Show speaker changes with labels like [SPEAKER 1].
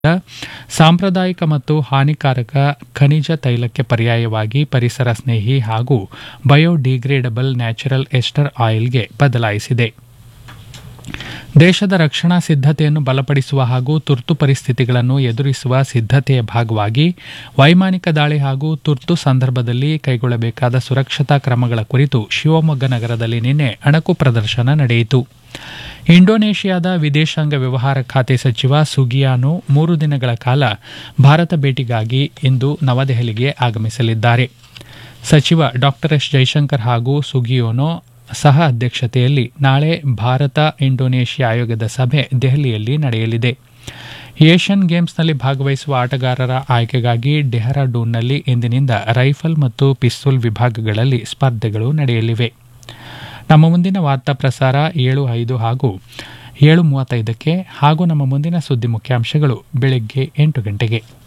[SPEAKER 1] ಸಾಂಪ್ರದಾಯಿಕ ಮತ್ತು ಹಾನಿಕಾರಕ ಖನಿಜ ತೈಲಕ್ಕೆ ಪರ್ಯಾಯವಾಗಿ ಪರಿಸರ ಸ್ನೇಹಿ ಹಾಗೂ ಬಯೋಡಿಗ್ರೇಡಬಲ್ ನ್ಯಾಚುರಲ್ ಎಸ್ಟರ್ ಆಯಿಲ್ಗೆ ಬದಲಾಯಿಸಿದೆ ದೇಶದ ರಕ್ಷಣಾ ಸಿದ್ಧತೆಯನ್ನು ಬಲಪಡಿಸುವ ಹಾಗೂ ತುರ್ತು ಪರಿಸ್ಥಿತಿಗಳನ್ನು ಎದುರಿಸುವ ಸಿದ್ಧತೆಯ ಭಾಗವಾಗಿ ವೈಮಾನಿಕ ದಾಳಿ ಹಾಗೂ ತುರ್ತು ಸಂದರ್ಭದಲ್ಲಿ ಕೈಗೊಳ್ಳಬೇಕಾದ ಸುರಕ್ಷತಾ ಕ್ರಮಗಳ ಕುರಿತು ಶಿವಮೊಗ್ಗ ನಗರದಲ್ಲಿ ನಿನ್ನೆ ಅಣಕು ಪ್ರದರ್ಶನ ನಡೆಯಿತು ಇಂಡೋನೇಷಿಯಾದ ವಿದೇಶಾಂಗ ವ್ಯವಹಾರ ಖಾತೆ ಸಚಿವ ಸುಗಿಯಾನು ಮೂರು ದಿನಗಳ ಕಾಲ ಭಾರತ ಭೇಟಿಗಾಗಿ ಇಂದು ನವದೆಹಲಿಗೆ ಆಗಮಿಸಲಿದ್ದಾರೆ ಸಚಿವ ಡಾ ಎಸ್ ಜೈಶಂಕರ್ ಹಾಗೂ ಸುಗಿಯೋನೋ ಸಹ ಅಧ್ಯಕ್ಷತೆಯಲ್ಲಿ ನಾಳೆ ಭಾರತ ಇಂಡೋನೇಷಿಯಾ ಆಯೋಗದ ಸಭೆ ದೆಹಲಿಯಲ್ಲಿ ನಡೆಯಲಿದೆ ಏಷ್ಯನ್ ಗೇಮ್ಸ್ನಲ್ಲಿ ಭಾಗವಹಿಸುವ ಆಟಗಾರರ ಆಯ್ಕೆಗಾಗಿ ಡೆಹರಾಡೂನ್ನಲ್ಲಿ ಇಂದಿನಿಂದ ರೈಫಲ್ ಮತ್ತು ಪಿಸ್ತೂಲ್ ವಿಭಾಗಗಳಲ್ಲಿ ಸ್ಪರ್ಧೆಗಳು ನಡೆಯಲಿವೆ ನಮ್ಮ ಮುಂದಿನ ವಾರ್ತಾ ಪ್ರಸಾರ ಏಳು ಐದು ಹಾಗೂ ಏಳು ಮೂವತ್ತೈದಕ್ಕೆ ಹಾಗೂ ನಮ್ಮ ಮುಂದಿನ ಸುದ್ದಿ ಮುಖ್ಯಾಂಶಗಳು ಬೆಳಗ್ಗೆ ಎಂಟು ಗಂಟೆಗೆ